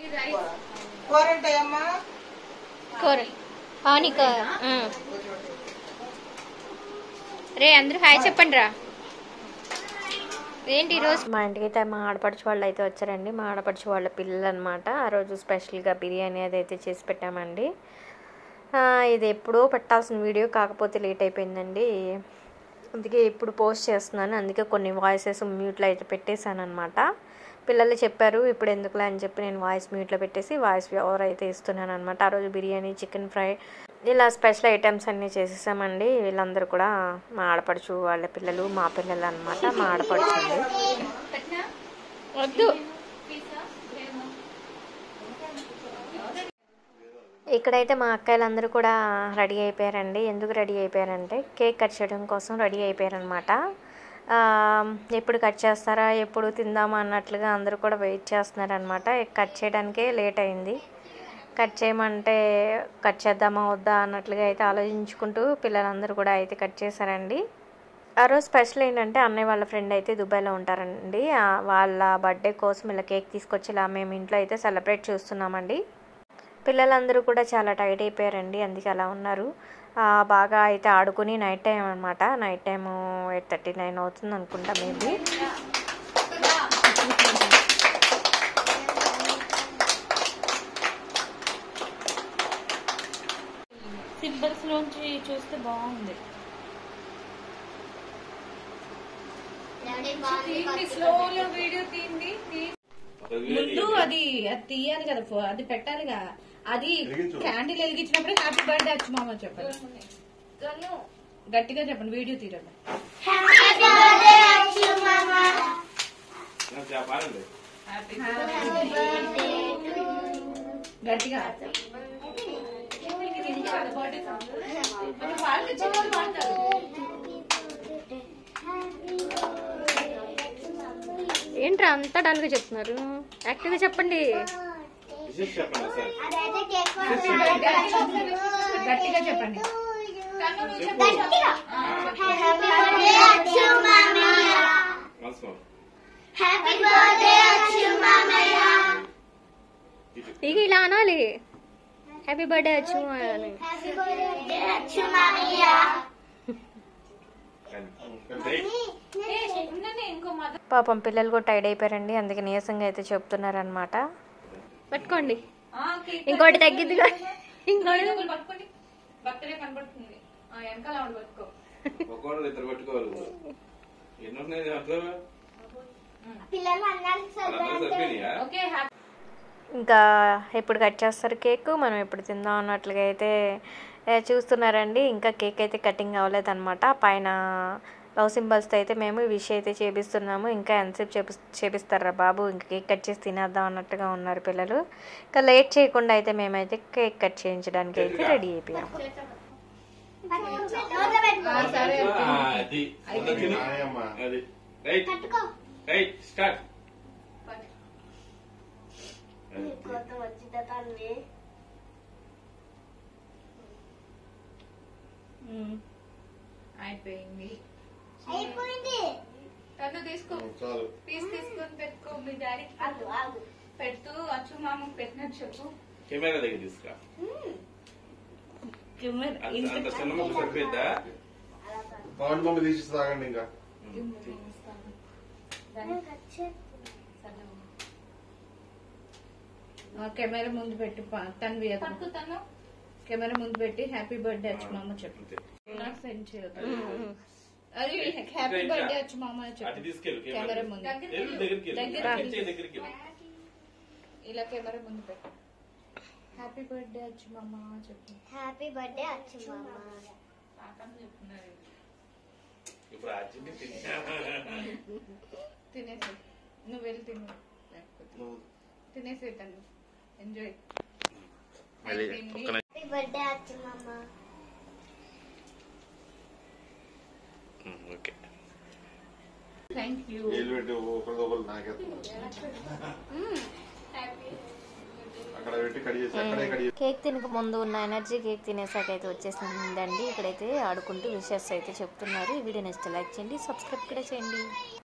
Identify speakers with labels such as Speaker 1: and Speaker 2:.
Speaker 1: కూర ఉంటాయమ్మా
Speaker 2: కూర పానిక రే అందరూ హాయ్ చెప్పండి రా ఏంటి ఈరోజు మా ఇంటికి అయితే మా ఆడపడుచు వాళ్ళు అయితే వచ్చారండి మా ఆడపడుచు వాళ్ళ పిల్లలు అనమాట ఆ రోజు స్పెషల్గా బిర్యానీ అది అయితే చేసి పెట్టామండి ఆ, ఇది ఎప్పుడో పెట్టాల్సిన వీడియో కాకపోతే లేట్ అయిపోయిందండి అందుకే ఇప్పుడు పోస్ట్ చేస్తున్నాను అందుకే కొన్ని వాయిసెస్ మ్యూట్లో అయితే పెట్టేశాను అనమాట పిల్లలు చెప్పారు ఇప్పుడు ఎందుకులే అని చెప్పి నేను వాయిస్ మ్యూట్లో పెట్టేసి వాయిస్ ఓవర్ అయితే ఇస్తున్నాను అనమాట ఆ రోజు బిర్యానీ చికెన్ ఫ్రై ఇలా స్పెషల్ ఐటమ్స్ అన్నీ చేసేసామండి వీళ్ళందరూ కూడా మా ఆడపడుచు వాళ్ళ పిల్లలు మా పిల్లలు అనమాట మా ఆడపడుచు అండి వద్దు ఇక్కడైతే మా అక్కాయిలందరూ కూడా రెడీ అయిపోయారండి ఎందుకు రెడీ అయిపోయారంటే కేక్ కట్ చేయడం కోసం రెడీ అయిపోయారనమాట ఎప్పుడు కట్ చేస్తారా ఎప్పుడు తిందామా అన్నట్లుగా అందరూ కూడా వెయిట్ చేస్తున్నారనమాట కట్ చేయడానికే లేట్ అయింది కట్ చేయమంటే కట్ చేద్దామా వద్దా అన్నట్లుగా అయితే ఆలోచించుకుంటూ పిల్లలందరూ కూడా అయితే కట్ చేశారండి ఆ రోజు స్పెషల్ ఏంటంటే అన్నయ్య వాళ్ళ ఫ్రెండ్ అయితే దుబాయ్లో ఉంటారండి ఆ వాళ్ళ బర్త్డే కోసం ఇలా కేక్ తీసుకొచ్చి ఇలా మేము ఇంట్లో అయితే సెలబ్రేట్ చేస్తున్నామండి పిల్లలందరూ కూడా చాలా టైట్ అయిపోయారండి అందుకే అలా ఉన్నారు ఆ, బాగా అయితే ఆడుకుని నైట్ టైం అనమాట night time eight thirty nine అవుతుంది అనుకుంటా మేబీ
Speaker 3: సింబల్స్ లోంచి చూస్తే బాగుంది స్లోలో వీడియో తీయండి ముందు అది అది తీయాలి కదా ఫో- అది పెట్టాలిగా అది క్యాండిల్ వెలిగించినప్పుడు హ్యాపీ బర్త్డే అచ్చు మామ చెప్పండి గట్టిగా చెప్పండి వీడియో తీరండి
Speaker 4: చెప్పాలండి
Speaker 3: గట్టిగా వాళ్ళు చిన్నవాళ్ళు వాడతారు
Speaker 2: ఏంట్రా అంతా డల్గా చెప్తున్నారు యాక్టివ్గా చెప్పండి
Speaker 4: విశేష చెప్పండి సార్
Speaker 3: గట్టిగా చెప్పండి
Speaker 4: మనసు
Speaker 2: ఇక ఇలా అనాలి హ్యాపీ బర్త్డే అచ్చు అని పాపం పిల్లలు కూడా టైడ్ అయిపోయారండి అందుకే నీరసంగా అయితే చెప్తున్నారనమాట పెట్టుకోండి ఇంకోటి తగ్గిద్ది కదా. ఇంకోటి
Speaker 3: పట్టుకోండి బర్త్డే కనబడుతుంది ఆ వెనకాల ఆవిడ పట్టుకో
Speaker 4: ఒక్కోళ్ళు ఇద్దరు పట్టుకోవాలి ఎన్ని ఉన్నాయి అర్థం
Speaker 5: పిల్లలందరికీ
Speaker 4: సరిపోయినాయా
Speaker 3: ఓకే హ్యాపీ
Speaker 2: ఇంకా ఎప్పుడు కట్ చేస్తారు కేక్ మనం ఎప్పుడు తిందాం అన్నట్లుగా అయితే ఏ, చూస్తున్నారండి ఇంకా కేక్ అయితే కటింగ్ అవ్వలేదు అనమాట పైన లవ్ సింబల్స్తో అయితే మేము విష్ అయితే చేపిస్తున్నాము ఇంకా ఎంతసేపు చేపి చేపిస్తారా బాబు ఇంకా కేక్ కట్ చేసి తినేద్దాం అన్నట్టుగా ఉన్నారు పిల్లలు ఇంకా లేట్ చేయకుండా అయితే మేమైతే కేక్ కట్ చేయించడానికి అయితే రెడీ అయిపోయాము
Speaker 4: అది అది రైట్ రైట్ స్టార్ట్
Speaker 3: అయిపోయింది
Speaker 5: అయిపోయింది
Speaker 3: తను తీసుకో పీస్ తీసుకొని పెట్టుకో మీ డాడీకి
Speaker 5: ఆగు ఆగు
Speaker 3: పెడుతూ అచ్చు మామకు పెట్టినట్టు చెప్పు
Speaker 4: కెమెరా దగ్గర తీసుకురా అంత అంత చిన్న ముక్క సరిపోద్దా
Speaker 6: పవన్ బొమ్మ తీసి తాగండి ఇంకా
Speaker 3: కెమెరా ముందు పెట్టి ప- తన్వి
Speaker 1: పట్టుకుతాను
Speaker 3: కెమెరా ముందు పెట్టి హ్యాపీ బర్త్డే అచ్చు మామ చెప్పు
Speaker 4: అంతే
Speaker 3: నాకు సెండ్ చేయదు అది హ్యాపీ బర్త్డే అచ్చు మామ
Speaker 4: అటు
Speaker 3: చెప్పు
Speaker 4: తీసుకెళ్ళు
Speaker 3: కెమెరా
Speaker 4: కెమెరా
Speaker 3: ముందు
Speaker 4: వెళ్ళు దగ్గరికి వెళ్ళు.
Speaker 3: దగ్గరికి
Speaker 4: చెయ్యి దగ్గరికి వెళ్ళు.
Speaker 3: ఇలా కెమెరా ముందు పెట్టు హ్యాపీ బర్త్డే అచ్చు మామ చెప్పు
Speaker 5: హ్యాపీ బర్త్డే అచ్చు మామ
Speaker 4: ఇప్పుడు అర్జెంట్ తిన్నా
Speaker 3: తినేసి నువ్వు వెళ్ళి తిను లేకపోతే తినేసి తను ఎంజాయ్
Speaker 4: మళ్ళీ ఒక్క నిమిషం.
Speaker 5: హ్యాపీ బర్త్డే అచ్చు మామ
Speaker 4: ఉమ్, ఓకే
Speaker 3: థ్యాంక్ యూ
Speaker 6: నీళ్ళు పెట్టి ఒకరిది ఒకరు నాకేస్తున్నారు అక్కడ పెట్టి కడి చేసి అక్కడే కడి చేసి
Speaker 2: కేక్ తినక ముందు ఉన్న ఎనర్జీ కేక్ తినేసాక అయితే వచ్చేసిందండి ఇక్కడైతే ఆడుకుంటూ విషెస్ అయితే చెప్తున్నారు ఈ వీడియో నచ్చితే లైక్ చేయండి సబ్స్క్రైబ్ కూడా చేయండి